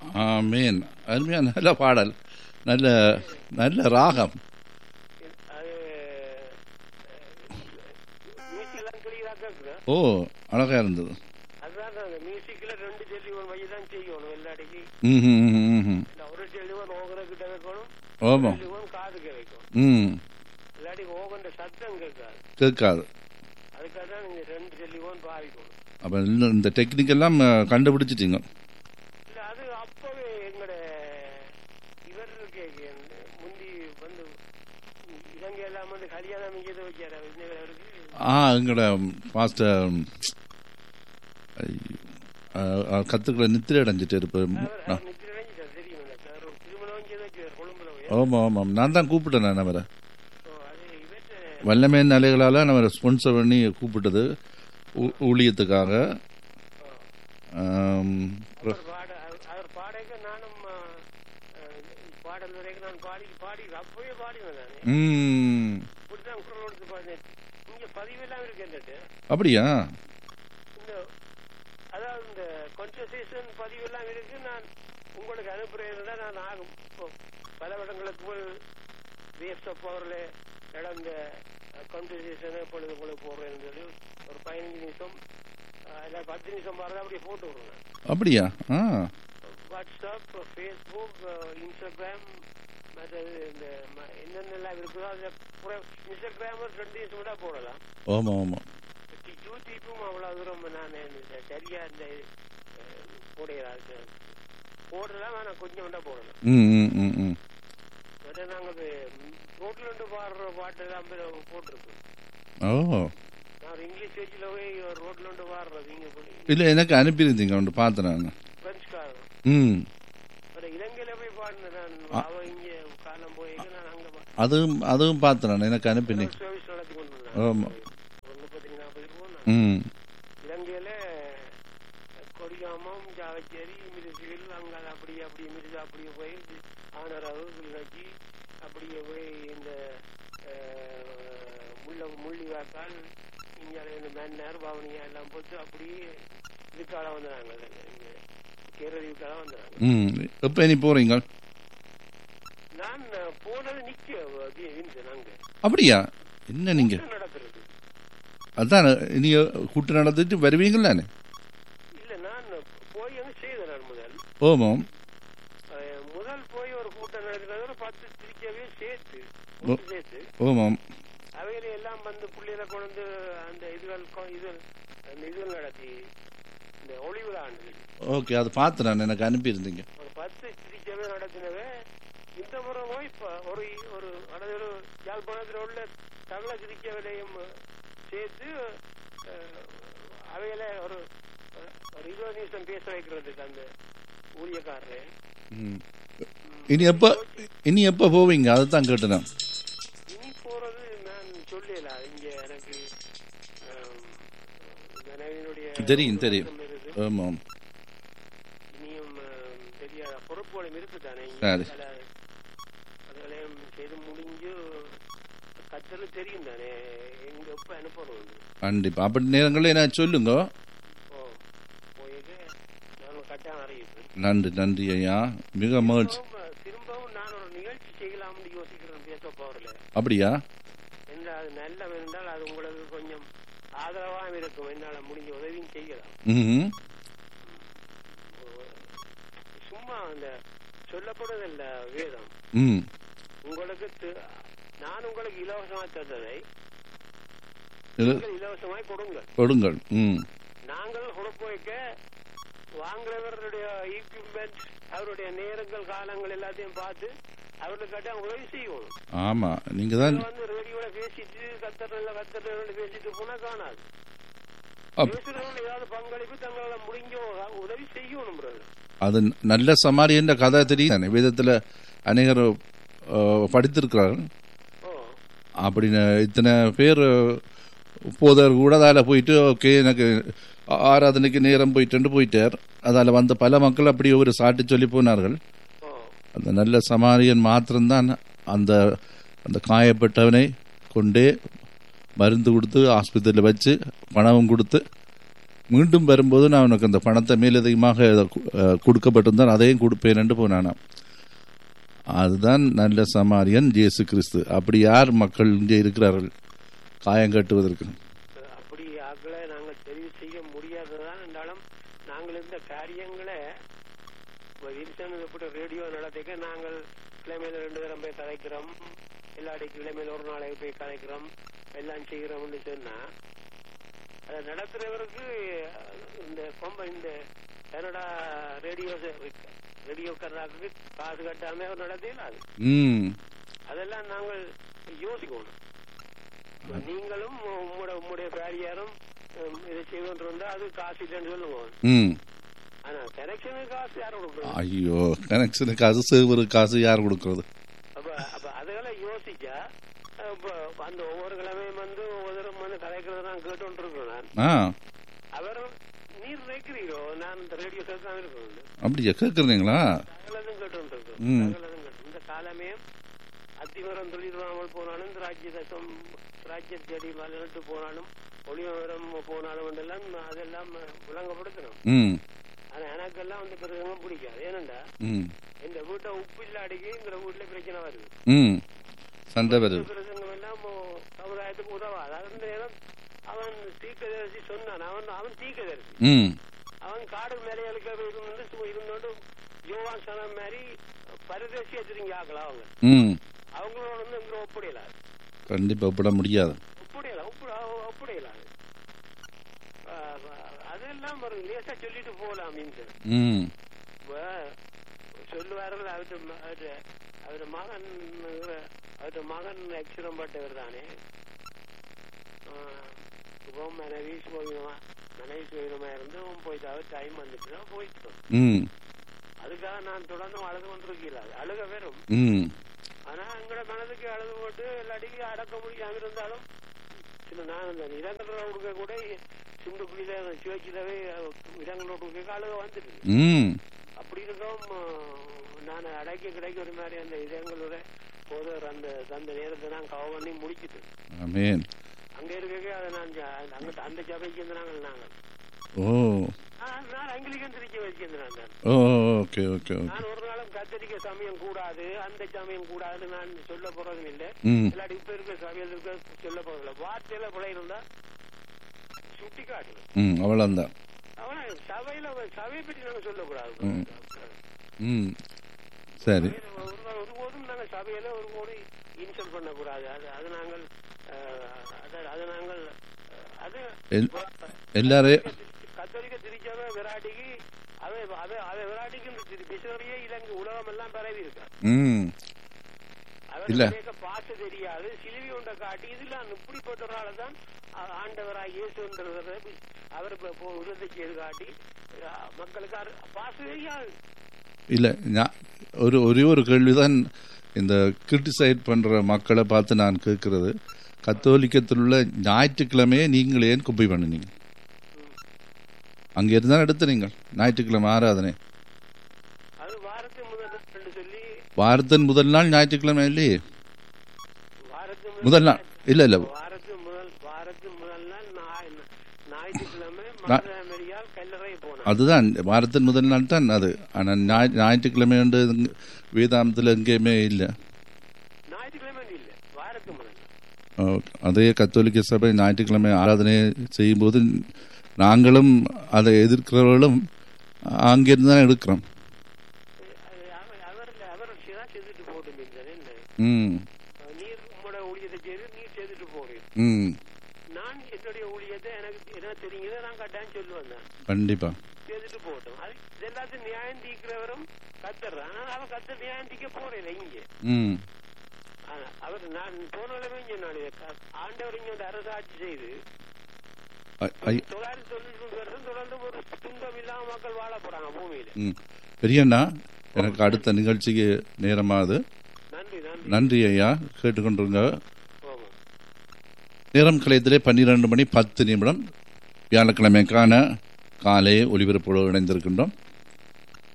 ஆமேன் அருமையான நல்ல பாடல் நல்ல நல்ல ராகம் அது மியூசிக் எல்லாம் கிளியரா கேக்குது ஓ அழகா இருந்தது அதுதான் அந்த மியூசிக்ல ரெண்டு டெலிவன் வழி தான் செய்யணும் எல்லாடிக்கு ம் ம், ம், ம். இல்ல ஒரு டெலிவன் ஓகர கிட்ட வைக்கணும் ஆமாம் டெலிவன் காதுக்கு வைக்கணும் ம் இல்லாட்டி ஓகண்ட சத்தம் கேட்காது கேட்காது அதுக்காக தான் நீங்க ரெண்டு டெலிவன் பாவிக்கணும் அப்போ இன்னும் இந்த டெக்னிக் எல்லாம் அஹ், கண்டுபிடிச்சிட்டீங்க இல்ல அது அப்பவே எங்கட இவர் இருக்கே முந்தி வந்து இலங்கை எல்லாம் வந்து கல்யாணம் இங்கே வச்சாரு அவருக்கு ஆ எங்களோட பாஸ்டர் கத்துக்களை நித்திரை அடைஞ்சிட்டு இருப்பேன் அவர் நித்திரை அடைஞ்சிட்டார் தெரியும் எனக்கு அவர் ஒரு திருமணம் செய்து வச்சார் கொழும்புல போய் ஆமாம் ஆமாம் நான் தான் கூப்பிட்டேன் நான் அவரை ஓ, அது இவற்றை வல்லமையின் அலைகளால் நான் அவரை ஸ்பான்சர் பண்ணி கூப்பிட்டது ஊ- ஊழியத்துக்காக ஆம், அவர் பாட அவர்- அவர் பாடக நானும் ஆ, ஆ, பாடல் வரைக்கும் நான் பாடி பாடி அப்பவே பாடினேன் நான் ம் இப்படிதான் குரல் கொடுத்து பாடினேன் இங்க பதிவெல்லாம் இருக்கு என்னட்டு அப்படியா இந்த அதாவது இந்த கான்வர்சேஷன் பதிவெல்லாம் இருக்கு நான் உங்களுக்கு அனுப்புறேன்னா நான் ஆகும் இப்போ பல இடங்களுக்கு போய் வேஸ்ட் ஆஃப் பவர்ல நடந்த கான்வர்சேஷன் எப்பொழுது உங்களுக்கு போடுறேன்னு சொல்லி ஒரு பதினஞ்சு நிமிஷம் அஹ், இல்ல பத்து நிமிஷம் மாதிரி அப்படியே போட்டு விடுறேன் அப்படியா ஆ வாட்ஸ்அப் ஃபேஸ்புக் இன்ஸ்டாகிராம் மற்றது இந்த ம- என்னென்னலாம் இருக்குதோ அதில் இன்ஸ்டாகிராம் ஒரு ரெண்டு நிமிஷம் கூட போடலாம் ஆமாம் ஆமாம் யூடியூப்பும் அவ்வளவு தூரம் நான் இந்த சரியா இந்த அஹ், போடுகிறாரு போடலாம் ஆனா கொஞ்சம் வேண்டாம் போடலாம் ம் ம் ம் ம் மற்ற நாங்க ரோட்ல இருந்து பாடுற பாட்டு எல்லாம் போட்டிருக்கோம் ஓ நான் ஒரு இங்கிலீஷ் பேஜில் போய் ரோட்ல இருந்து பாடுறது இங்க போய் இல்லை எனக்கு அனுப்பியிருந்தீங்க ஒன்று பார்த்தேன் நான் பிரெஞ்சுக்காரன் ம் ஒரு இலங்கையில போய் பாடினேன் நான் அவ இங்க காலம் போய் நான் அங்க அதுவும் அதுவும் பார்த்தேன் நான் எனக்கு அனுப்பினேன் சர்வீஸ் நடத்தி கொண்டு வந்தேன் ஆமா. ஒரு முப்பத்தஞ்சு நாற்பது போனேன் ம் இலங்கையில கொடியாமம் ஜாவச்சேரி மிருசுவில் அங்க அப்படியே அப்படியே மிருது அப்படியே போய் ஆனரவு கிளிநொச்சி அப்படியே போய் இந்த அஹ், முள்ள முள்ளிவாக்கால் இங்கே இந்த மன்னர் பவனியா எல்லாம் போட்டு அப்படியே இதுக்கால வந்தாங்க இங்க கேரளீவுக்கால வந்தாங்க ம் எப்போ நீ போகிறீங்க நான் போனது நிக்க வின்சன் அங்க அப்படியா என்ன நீங்கள் நடக்கிறது அதான் நீங்கள் கூட்டு நடந்துட்டு வருவீங்களானே இல்ல நான் போய் வந்து செய்தேன் நான் முதல் ஓமாம் அஹ், முதல் போய் ஒரு கூட்டம் நடக்கிறத பத்து திருச்சியாவே சேர்த்து ஓ. ஒன்று சேர்த்து ஓமாம் அவையில எல்லாம் வந்து பிள்ளைகளை கொண்டு வந்து அந்த இதுகள் கொ- இது அந்த இதுகள் நடத்தி இந்த ஒளி விழாண்டு ஓகே அது பார்த்து நான் எனக்கு அனுப்பியிருந்தீங்க ஒரு பத்து திருச்சியாவே நடத்தினவே இந்த முறை போய் இப்ப ஒரு ஒரு அதாவது ஒரு யாழ்ப்பாணத்தில் உள்ள தமிழ திருச்சியாவிலையும் சேர்த்து அஹ், அவையில ஒரு ஒரு இருபது நிமிஷம் பேச வைக்கிறதுக்கு அந்த ஊழியக்காரரை ம் இனி எப்போ இனி எப்போ போவீங்க அதை தான் கேட்டேன் நான். இனி போறது நான் சொல்லல இங்க எனக்கு ஆம், இந்த நவீனுடைய தெரியும், தெரியும். இருக்கு. ஆமாம் இனியும் ஆம், தெரியாத பொறுப்புகளும் இருக்குதானே இங்க சரி. பல அதுகளையும் செய்து முடிஞ்சு கத்தல் தெரியும் தானே எங்க எப்ப அனுப்பணும் கண்டிப்பாக அப்படி நேரங்களில் என்ன சொல்லுங்க ஓ போயிட்டு நான் கட்டாயம் அறிவிப்பேன் நன்றி நன்றி ஐயா மிக மகிழ்ச்சி திரும்பவும் திரும்பவும் நான் ஒரு நிகழ்ச்சி செய்யலாம்னு யோசிக்கிறேன் பேச போறல அப்படியா என்ன அது நல்ல என்றால் அது உங்களுக்கு கொஞ்சம் ஆதரவாக இருக்கும் என்னால முடிஞ்ச உதவியும் செய்யலாம் ம் சும்மா அந்த சொல்லப்படுவதில்ல வேதம் ம் உங்களுக்கு தி- நான் உங்களுக்கு இலவசமா தந்ததை இது நீங்கள் இலவசமாய் கொடுங்கள் கொடுங்கள் ம் நாங்கள் கொடுப்பு வைக்க வாங்குறவருடைய ஈக்விப்மெண்ட் அவருடைய நேரங்கள் காலங்கள் எல்லாத்தையும் பார்த்து அவர்களுக்கு கட்ட உதவி செய்யணும் ஆமாம் நீங்கள் தான் இதை வந்து ரேடியோல பேசிட்டு கத்தரில் கத்தரில் பேசிட்டு போனா காணாது அப்- பேசுறவங்க ஏதாவது பங்களிப்பு தங்களால முடிஞ்ச உதவி செய்யணும் brother. அது நல்ல சமாரி என்ற கதை தெரியும் தானே வேதத்தில் அநேகர் அஹ், படித்திருக்கிறார்கள் ஓ அப்படின்னு இத்தனை பேர் போதர் கூட அதில் போயிட்டு ஓகே எனக்கு ஆ- ஆராதனைக்கு நேரம் போயிட்டு போயிட்டார் அதில் வந்த பல மக்கள் அப்படி ஒரு சாட்டி சொல்லி போனார்கள் ஓ அந்த நல்ல சமாரியன் மாத்திரம்தான் அந்த அந்த காயப்பட்டவனை கொண்டே மருந்து கொடுத்து ஆஸ்பத்திரியில் வச்சு பணமும் கொடுத்து மீண்டும் வரும்போது நான் உனக்கு அந்த பணத்தை மேலதிகமாக அஹ், கொடுக்கப்பட்டிருந்தால் அதையும் கொடுப்பேன் போனானாம் அதுதான் நல்ல சமாரியன் இயேசு கிறிஸ்து அப்படி யார் மக்கள் இங்கே இருக்கிறார்கள் காயம் கட்டுவதற்கு அப்படி ஆக்களை நாங்கள் தெரிவு செய்ய முடியாததான் என்றாலும் நாங்கள் இந்த காரியங்களை இப்ப வில்சன் இப்படி ரேடியோ நடத்திக்க நாங்கள் கிழமையில ரெண்டு தரம் போய் கதைக்கிறோம் இல்லாட்டி கிழமையில ஒரு நாளைக்கு போய் கதைக்கிறோம் எல்லாம் செய்கிறோம்னு சொன்னா அதை நடத்துறவருக்கு இந்த கொம்ப இந்த கனடா ரேடியோ ரேடியோக்காரருக்கு காசு கட்டாம அவர் நடத்தினாது ம் அதெல்லாம் நாங்கள் யோசிக்கணும் நீங்களும் உங்களோட உங்களுடைய பேரியாரும் உம், இதை செய்வோன்று இருந்தா அது காசு இல்லைன்னு சொல்லுவோம் ம் ஆனா கனெக்ஷனுக்கு காசு யாரும் கொடுக்கணும் ஐயோ கனெக்ஷனு காசு சேவரு காசு யார் கொடுக்கறது அப்ப அப்ப அதுகளை யோசிச்சா அப்ப அந்த ஒவ்வொரு கிழமையும் வந்து ஒவ்வொருத்தரும் வந்து கதைக்கிறத நான் கேட்டு இருக்கேன் நான் ஆ அவர் நீர் நினைக்கிறீரோ நான் இந்த ரேடியோ கேட்காம இருக்கணும் அப்படியா கேட்குறீங்களா சகலதும் கேட்டு இருக்கேன் ம். சகலதும் கேட்டு இந்த காலமே அத்திமரம் தொழிலாமல் போனாலும் இந்த ராஜ்ய தசம் ராஜ்ய தேடி மலர்ந்து போனாலும் ஒளிமரம் போனாலும் எல்லாம் அதெல்லாம் விளங்கப்படுத்தணும் ம் ஆனா எனக்கெல்லாம் வந்து பிறகு பிடிக்காது ஏனண்டா ம் இந்த வீட்டை உப்பு இல்லாடிக்கு இந்த வீட்டுல பிரச்சனை வருது ம் சண்டை வருது பிரசங்கம் எல்லாம் சமுதாயத்துக்கு உதவாது அந்த நேரம் அவன் தீக்கதரிசி சொன்னான் அவன் அவன் தீக்கதரிசி ம் அவன் காடு மேலையாளுக்க இருந்து சும்மா இருந்தோண்டு யோவான் சனம் மாதிரி பரதேசியா திரும்பி ஆக்கலாம் அவங்க ம் அவங்களோட வந்து இங்க ஒப்படையலாது கண்டிப்பாக ஒப்பிட முடியாது ஒப்படையலாம் ஒப்ப ஒப்படையலாது அதெல்லாம் ஒரு லேசா சொல்லிட்டு போகலாம் மீன்ஸ் ம் இப்ப சொல்லுவார்கள் அவரு அவரு அவரு மகன் அவரு மகன் அக்ஷரம் பட்டவர் தானே இப்போ மனைவி சுகமா மனைவி சுகமா இருந்து அவன் போயிட்டு அவர் டைம் வந்துட்டு போயிட்டு ம் அதுக்காக நான் தொடர்ந்து அழுது கொண்டிருக்கல அழுக வெறும் ம் ஆனா எங்களோட மனதுக்கு அழுது போட்டு எல்லாடிக்கும் அடக்க முடியாம இருந்தாலும் சில நான் இந்த இடங்களோட கொடுக்க கூட சிந்துக்குழியில சிவச்சிலவே இடங்களோட கொடுக்க அழுக வந்துட்டு ம் அப்படி இருந்தும் நான் அடைக்க கிடைக்க ஒரு மாதிரி அந்த இதயங்களோட போதர் அந்த அந்த நேரத்தை நான் கவ பண்ணி முடிச்சிட்டு ஆமேன் அங்க இருக்கவே அதை நான் ஜ- அங்க அந்த சபைக்கு இருந்தாங்க நாங்கள் ஓ ஆ, நான் அங்கிலிக்கன் திருச்சி வச்சிருந்தேன் நான் ஓ ஓகே ஓகே ஓகே நான் ஒரு நாளும் கத்தரிக்க சமயம் கூடாது அந்த சமயம் கூடாதுன்னு நான் சொல்ல போறதும் இல்லை ம் இல்லாட்டி இப்ப இருக்க சபையில் இருக்க சொல்ல போறதில்ல வார்த்தையில பிழை இருந்தா சுட்டி காட்டணும் ம் அவ்வளோந்தான் அவனா சபையில சபையை பற்றி நாங்க சொல்லக்கூடாது ம். ம் சரி ஒரு நாள் ஒருபோதும் நாங்க சபையில ஒரு கோடி இன்சல்ட் பண்ணக்கூடாது அது அது நாங்கள் அஹ், அது- அது நாங்கள் அஹ், அது எல்- எல்லாரையும் கத்தோலிக்க திருச்சபை விராட்டிக்கு அவை அவை அவை விராட்டிக்கு மிஷனரியே இலங்கை உலகம் எல்லாம் பரவி இருக்கா ம் இல்ல. அவர் பாச தெரியாது சிலுவி ஒன்றை காட்டி இதெல்லாம் இப்படிப்பட்ட ஒரு ஆளை தான் ஆண்டவராய் இயேசுன்றவரை அவர் இப்ப போ- உதவி செய்து காட்டி அஹ், மக்களுக்கு அரு- பாச தெரியாது இல்லை நான் ஒரு ஒரே ஒரு கேள்விதான் இந்த கிரிட்டிசைட் பண்ணுற மக்களை பார்த்து நான் கேட்கறது கத்தோலிக்கத்தில் உள்ள ஞாயிற்றுக்கிழமையே நீங்கள் ஏன் குப்பை பண்ணினீங்க அங்கே இருந்தால் எடுத்து நீங்கள் ஞாயிற்றுக்கிழமை ஆராதனை அது வாரத்து முதல் நாள் சொல்லி வாரத்தின் முதல் நாள் ஞாயிற்றுக்கிழமை இல்லையே வாரத்து முதல் நாள் இல்லை இல்லை வாரத்து முதல் வாரத்து முதல் நாள் ஞாய்- ஞாயிற்றுக்கிழமை மதுரையால் கல்லறை போனார் அதுதான் வாரத்தின் முதல் நாள் தான் அது ஆனால் ஞாய் ஞாயிற்றுக்கிழமை வந்து வேதாந்தத்தில் எங்கேயுமே இல்லை ஞாயிற்றுக்கிழமை இல்ல வாரத்து முதல் நாள் ஓகே. அதே கத்தோலிக்க சபை ஞாயிற்றுக்கிழமை ஆராதனை செய்யும்போது நாங்களும் அதை எதிர்க்கிறவர்களும் அங்கிருந்து தான் எடுக்கிறோம் அது அவர் அவர் அவர் தான் செய்துட்டு போட்டு இல்லை ம் நீர் உங்களோட ஊழியத்தை செய்து நீர் செய்துட்டு போறீர் ம் நான் என்னுடைய ஊழியத்தை எனக்கு என்ன தெரியுதோ நான் கட்டாயம் சொல்லுவேன் நான் கண்டிப்பாக செய்துட்டு போகட்டும் அது இது எல்லாத்தையும் நியாயம் தீக்கிறவரும் கத்தர் ஆனா அவன் கத்தர் நியாயம் தீக்க போறேன் இங்க ம் ஆனா, அவர் நான் போனாலுமே சொன்னாலே ஆண்டவர் இங்க வந்து அரசாட்சி செய்து ஐ- ஐ- தொள்ளாயிரத்தி தொண்ணூத்தி மூணு வருஷம் தொடர்ந்து ஒரு துன்பம் இல்லாம மக்கள் வாழ போறாங்க பூமியில ம் பெரியண்ணா எனக்கு அடுத்த நிகழ்ச்சிக்கு நேரமாகுது நன்றி நன்றி நன்றி ஐயா கேட்டுக்கொண்டிருங்க ஆமா நேரம் கலையத்திலே பன்னிரண்டு மணி பத்து நிமிடம் வியாழக்கிழமைக்கான காலை ஒளிபரப்போடு இணைந்திருக்கின்றோம்